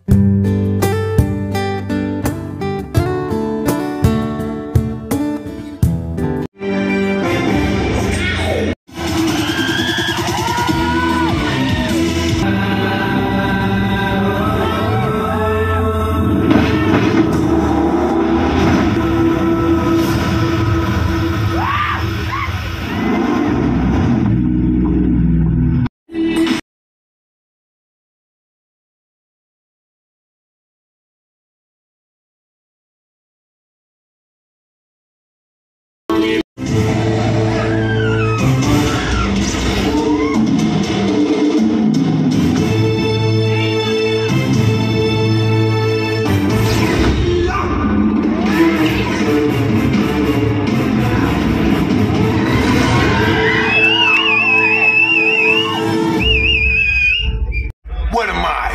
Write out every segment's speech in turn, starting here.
What am I?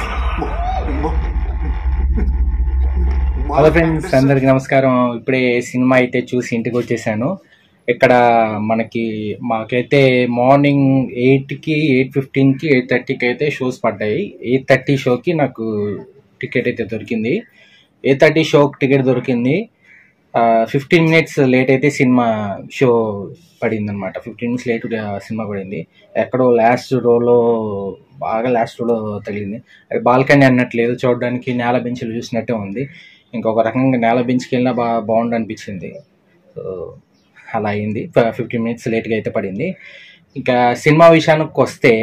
Hello friends అందరికి నమస్కారం ఇప్పుడే సినిమా అయితే చూసి ఇంటికి వచ్చేసాను ఇక్కడ మనకి మాకైతే మార్నింగ్ ఎయిట్కి ఎయిట్ ఫిఫ్టీన్కి ఎయిట్ థర్టీకి అయితే షోస్ పడ్డాయి ఎయిట్ థర్టీ షోకి నాకు టికెట్ అయితే దొరికింది ఎయిట్ థర్టీ షోకి టికెట్ దొరికింది ఫిఫ్టీన్ మినిట్స్ లేట్ అయితే సినిమా షో పడింది అనమాట ఫిఫ్టీన్ మినిట్స్ లేట్ సినిమా పడింది ఎక్కడో లాస్ట్ రోలో బాగా లాస్ట్ రోలో తగిలింది అది బాల్కనీ అన్నట్లేదు చూడడానికి నేల బెంచ్లు చూసినట్టే ఉంది ఇంకొక రకంగా నేల బెంచ్కి వెళ్ళినా బా బాగుండు అనిపించింది సో అలా అయింది ఫిఫ్టీన్ మినిట్స్ లేట్గా అయితే పడింది ఇంకా సినిమా విషయానికి వస్తే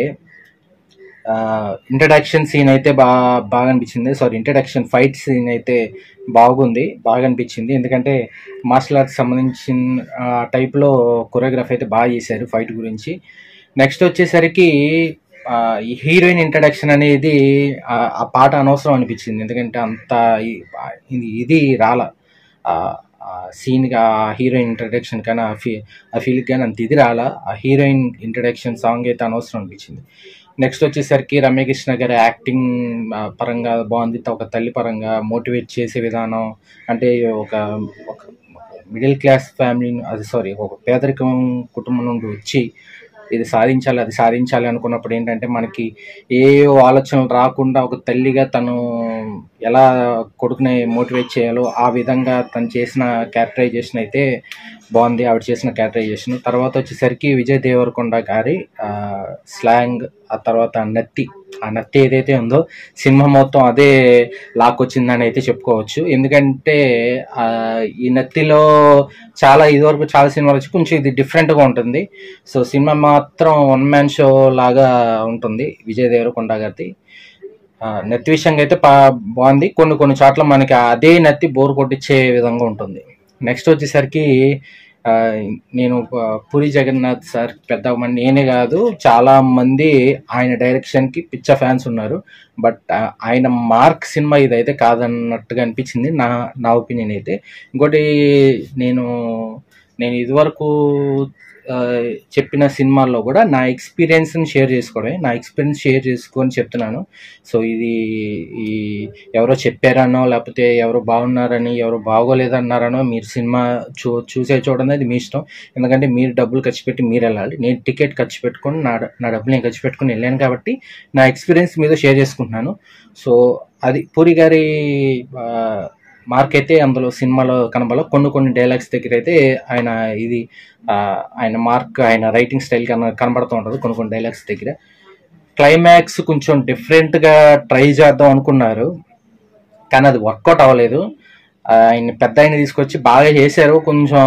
ఇంట్రడక్షన్ సీన్ అయితే బా బాగా అనిపించింది సారీ ఇంట్రడక్షన్ ఫైట్ సీన్ అయితే బాగుంది బాగా అనిపించింది ఎందుకంటే మార్షల్ ఆర్ట్స్ సంబంధించిన టైప్లో కొరియోగ్రఫీ అయితే బాగా చేశారు ఫైట్ గురించి నెక్స్ట్ వచ్చేసరికి ఆ, ఈ హీరోయిన్ ఇంట్రడక్షన్ అనేది ఆ ఆ పాట అనవసరం అనిపించింది ఎందుకంటే అంత ఈ- ఇది ఇది రాల సీన్గా హీరోయిన్ ఇంట్రడక్షన్ కానీ ఆ ఫీ ఆ ఫీల్కి కానీ అంత ఇది రాలా ఆ హీరోయిన్ ఇంట్రడక్షన్ సాంగ్ అయితే అనవసరం అనిపించింది నెక్స్ట్ వచ్చేసరికి రమ్యకృష్ణ గారి యాక్టింగ్ ఆ, పరంగా బాగుంది ఒక తల్లి పరంగా మోటివేట్ చేసే విధానం అంటే ఒక ఒక మిడిల్ క్లాస్ ఫ్యామిలీ అది సారీ ఒక పేదరికం కుటుంబం నుండి వచ్చి ఇది సాధించాలి అది సాధించాలి అనుకున్నప్పుడు ఏంటంటే మనకి ఏ ఆలోచనలు రాకుండా ఒక తల్లిగా తను ఎలా కొడుకుని మోటివేట్ చేయాలో ఆ విధంగా తను చేసిన క్యారెక్టరైజేషన్ అయితే బాగుంది ఆవిడ చేసిన క్యారెక్టరైజేషన్ తర్వాత వచ్చేసరికి విజయ్ దేవరకొండ గారి స్లాంగ్ ఆ తర్వాత నత్తి ఆ నత్తి ఏదైతే ఉందో సినిమా మొత్తం అదే లాక్కొచ్చిందని అయితే చెప్పుకోవచ్చు ఎందుకంటే ఆ, ఈ నత్తిలో చాలా ఇదివరకు చాలా సినిమాలు వచ్చి కొంచెం ఇది డిఫరెంట్గా ఉంటుంది సో సినిమా మాత్రం వన్ మ్యాన్ షో లాగా ఉంటుంది విజయ్ దేవరకొండ గారిది ఆ, నత్తి విషయంగా అయితే పా బాగుంది కొన్ని కొన్ని చోట్ల మనకి అదే నత్తి బోర్ కొట్టించే విధంగా ఉంటుంది నెక్స్ట్ వచ్చేసరికి ఆ, నేను ఆ, పూరి జగన్నాథ్ సార్ పెద్ద మంది నేనే కాదు చాలా మంది ఆయన డైరెక్షన్కి పిచ్చ ఫ్యాన్స్ ఉన్నారు బట్ ఆ, ఆయన మార్క్ సినిమా ఇదైతే కాదన్నట్టుగా అనిపించింది నా నా ఒపీనియన్ అయితే ఇంకోటి నేను నేను ఇదివరకు ఆ, చెప్పిన సినిమాల్లో కూడా నా ఎక్స్పీరియన్స్ని షేర్ చేసుకోవడమే నా ఎక్స్పీరియన్స్ షేర్ చేసుకొని చెప్తున్నాను సో ఇది ఈ ఎవరో చెప్పారనో లేకపోతే ఎవరో బాగున్నారని ఎవరో బాగోలేదన్నారనో మీరు సినిమా చూ చూసే చూడండి అది మీ ఇష్టం ఎందుకంటే మీరు డబ్బులు ఖర్చు పెట్టి మీరు వెళ్ళాలి నేను టికెట్ ఖర్చు పెట్టుకొని నా డ- నా డబ్బులు నేను ఖర్చు పెట్టుకొని వెళ్ళాను కాబట్టి నా ఎక్స్పీరియన్స్ మీద షేర్ చేసుకుంటున్నాను సో అది పూరి గారి ఆ, మార్క్ అయితే అందులో సినిమాలో కనబల కొన్ని కొన్ని డైలాగ్స్ దగ్గర అయితే ఆయన ఇది ఆ, ఆయన మార్క్ ఆయన రైటింగ్ స్టైల్ కన కనబడుతూ ఉంటుంది కొన్ని కొన్ని డైలాగ్స్ దగ్గర క్లైమాక్స్ కొంచెం డిఫరెంట్గా ట్రై చేద్దాం అనుకున్నారు కానీ అది వర్కౌట్ అవ్వలేదు ఆ, ఆయన పెద్ద ఆయన తీసుకొచ్చి బాగా చేశారు కొంచెం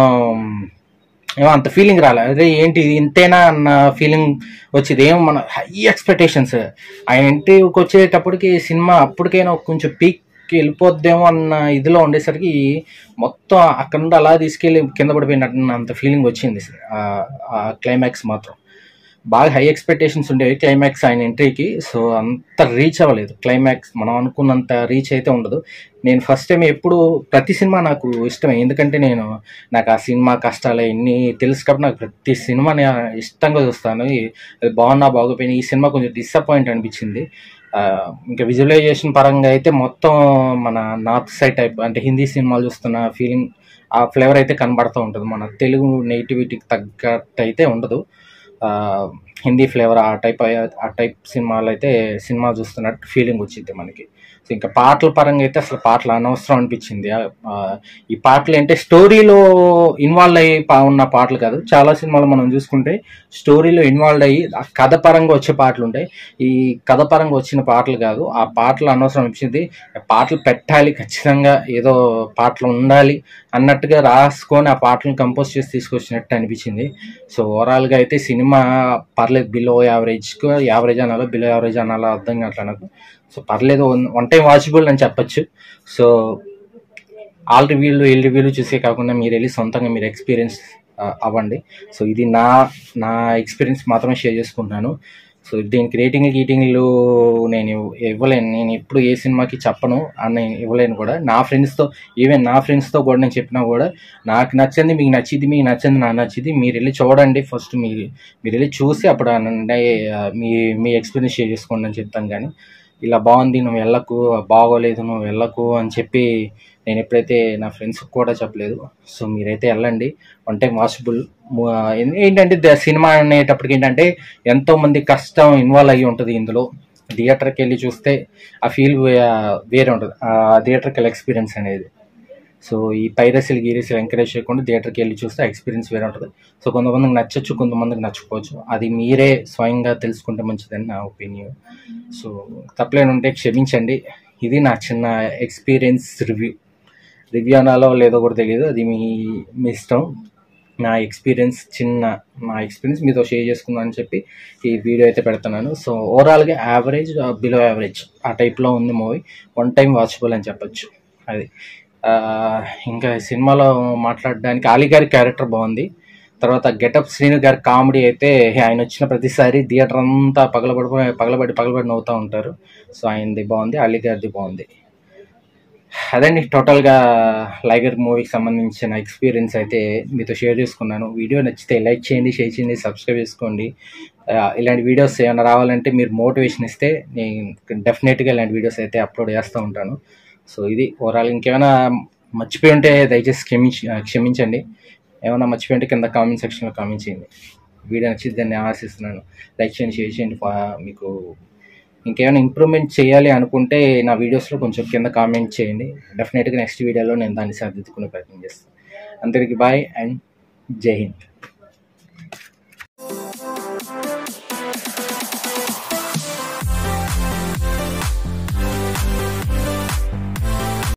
ఏమో అంత ఫీలింగ్ రాలే అదే ఏంటి ఇది ఇంతేనా అన్న ఫీలింగ్ వచ్చింది ఏమో మన హై ఎక్స్పెక్టేషన్స్ ఆయన ఇంటికి వచ్చేటప్పటికి సినిమా అప్పటికైనా కొంచెం పీక్ వెళ్ళిపోద్దేమో అన్న ఇదిలో ఉండేసరికి మొత్తం అక్కడ నుండి అలా తీసుకెళ్ళి కింద పడిపోయినట్టు అంత ఫీలింగ్ వచ్చింది ఆ క్లైమాక్స్ మాత్రం బాగా హై ఎక్స్పెక్టేషన్స్ ఉండేవి క్లైమాక్స్ ఆయన ఎంట్రీకి సో అంత రీచ్ అవ్వలేదు క్లైమాక్స్ మనం అనుకున్నంత రీచ్ అయితే ఉండదు నేను ఫస్ట్ టైం ఎప్పుడు ప్రతి సినిమా నాకు ఇష్టమే ఎందుకంటే నేను నాకు ఆ సినిమా కష్టాలు ఇన్ని తెలుసు కాబట్టి నాకు ప్రతి సినిమా నేను ఇష్టంగా చూస్తాను ఈ- అది బాగున్నా బాగోపోయినా ఈ సినిమా కొంచెం డిసప్పాయింట్ అనిపించింది ఆ, ఇంకా విజువలైజేషన్ పరంగా అయితే మొత్తం మన నార్త్ సైడ్ టైప్ అంటే హిందీ సినిమాలు చూస్తున్న ఫీలింగ్ ఆ ఫ్లేవర్ అయితే కనబడుతూ ఉంటుంది మన తెలుగు నెగిటివిటీకి తగ్గట్టు అయితే ఉండదు ఆ, హిందీ ఫ్లేవర్ ఆ టైప్ ఆ టైప్ సినిమాలు అయితే సినిమా చూస్తున్నట్టు ఫీలింగ్ వచ్చింది మనకి సో ఇంకా పాటల పరంగా అయితే అసలు పాటలు అనవసరం అనిపించింది ఆ, ఆ, ఈ పాటలు అంటే స్టోరీలో ఇన్వాల్వ్ అయ్యి పా- ఉన్న పాటలు కాదు చాలా సినిమాలు మనం చూసుకుంటే స్టోరీలో ఇన్వాల్వ్ అయ్యి ఆ కథ పరంగా వచ్చే పాటలు ఉంటాయి ఈ కథ పరంగా వచ్చిన పాటలు కాదు ఆ పాటలు అనవసరం అనిపించింది పాటలు పెట్టాలి ఖచ్చితంగా ఏదో పాటలు ఉండాలి అన్నట్టుగా రాసుకొని ఆ పాటలను కంపోజ్ చేసి తీసుకొచ్చినట్టు అనిపించింది సో ఓవరాల్గా అయితే సినిమా పర్లేదు బిలో యావరేజ్కి యావరేజ్ అనాలో బిలో యావరేజ్ అనాలో అర్థం కావట్లేదు నాకు సో పర్లేదు వన్ టైం వాచబుల్ అని చెప్పొచ్చు సో ఆల్ రివ్యూలు ఎల్ రివ్యూలు చూసే కాకుండా మీరు వెళ్ళి సొంతంగా మీరు ఎక్స్పీరియన్స్ అవ్వండి సో ఇది నా నా ఎక్స్పీరియన్స్ మాత్రమే షేర్ చేసుకుంటున్నాను సో దీనికి రేటింగ్ గీటింగ్లు నేను ఇవ్- ఇవ్వలేను నేను ఎప్పుడు ఏ సినిమాకి చెప్పను అని నేను ఇవ్వలేను కూడా నా ఫ్రెండ్స్తో ఈవెన్ నా ఫ్రెండ్స్తో కూడా నేను చెప్పినా కూడా నాకు నచ్చింది మీకు నచ్చింది మీకు నచ్చింది నాకు నచ్చింది మీరు వెళ్ళి చూడండి ఫస్ట్ మీరు మీరు వెళ్ళి చూసి అప్పుడు అనండి, ఆ, మీ మీ ఎక్స్పీరియన్స్ షేర్ చేసుకోండి అని చెప్తాను కానీ ఇలా బాగుంది నువ్వు వెళ్ళకు బాగోలేదు నువ్వు వెళ్ళకు అని చెప్పి నేను ఎప్పుడైతే నా ఫ్రెండ్స్కి కూడా చెప్పలేదు సో మీరైతే వెళ్ళండి వన్ టైం వాచబుల్ ఏంటంటే ద- సినిమా అనేటప్పటికి ఏంటంటే ఎంతో మంది కష్టం ఇన్వాల్వ్ అయ్యి ఉంటుంది ఇందులో థియేటర్కి వెళ్ళి చూస్తే ఆ ఫీల్ వేరే ఉంటుంది ఆ థియేటర్కి వెళ్ళి ఎక్స్పీరియన్స్ అనేది సో ఈ పైరసీలు గీరసీలు ఎంకరేజ్ చేయకుండా థియేటర్కి వెళ్ళి చూస్తే ఎక్స్పీరియన్స్ వేరే ఉంటుంది సో కొంతమందికి నచ్చచ్చు కొంతమందికి నచ్చకపోవచ్చు అది మీరే స్వయంగా తెలుసుకుంటే మంచిదని నా ఒపీనియన్ సో తప్పలేని ఉంటే క్షమించండి ఇది నా చిన్న ఎక్స్పీరియన్స్ రివ్యూ రివ్యూ అనాలో లేదో కూడా తెలియదు అది మీ మీ ఇష్టం నా ఎక్స్పీరియన్స్ చిన్న నా ఎక్స్పీరియన్స్ మీతో షేర్ చేసుకుందాం అని చెప్పి ఈ వీడియో అయితే పెడుతున్నాను సో ఓవరాల్గా యావరేజ్ బిలో యావరేజ్ ఆ టైప్లో ఉంది మూవీ వన్ టైం వాచబుల్ అని చెప్పొచ్చు అది ఆ, ఇంకా ఈ సినిమాలో మాట్లాడడానికి అలీ గారి క్యారెక్టర్ బాగుంది తర్వాత గెటప్ శ్రీను గారి కామెడీ అయితే ఆయన వచ్చిన ప్రతిసారి థియేటర్ అంతా పగలబడి పగలబడి పగలబడి నవ్వుతూ ఉంటారు సో ఆయనది బాగుంది అలీ గారిది బాగుంది అదండి టోటల్గా లైగర్ మూవీకి సంబంధించిన ఎక్స్పీరియన్స్ అయితే మీతో షేర్ చేసుకున్నాను వీడియో నచ్చితే లైక్ చేయండి షేర్ చేయండి సబ్స్క్రైబ్ చేసుకోండి ఆ, ఇలాంటి వీడియోస్ ఏమైనా రావాలంటే మీరు మోటివేషన్ ఇస్తే నేను డెఫినెట్గా ఇలాంటి వీడియోస్ అయితే అప్లోడ్ చేస్తూ ఉంటాను సో ఇది ఓవరాల్ ఇంకేమైనా మర్చిపోయి ఉంటే దయచేసి క్షమించి క్షమించండి ఏమైనా మర్చిపోయి ఉంటే కింద కామెంట్ సెక్షన్లో కామెంట్ చేయండి వీడియో నచ్చింది దాన్ని ఆశిస్తున్నాను లైక్ చేయండి షేర్ చేయండి ఫా- మీకు ఇంకేమైనా ఇంప్రూవ్మెంట్ చేయాలి అనుకుంటే నా వీడియోస్లో కొంచెం కింద కామెంట్ చేయండి డెఫినెట్గా నెక్స్ట్ వీడియోలో నేను దాన్ని సరిదిద్దుకునే ప్రయత్నం చేస్తాను అందరికీ బాయ్ అండ్ జై హింద్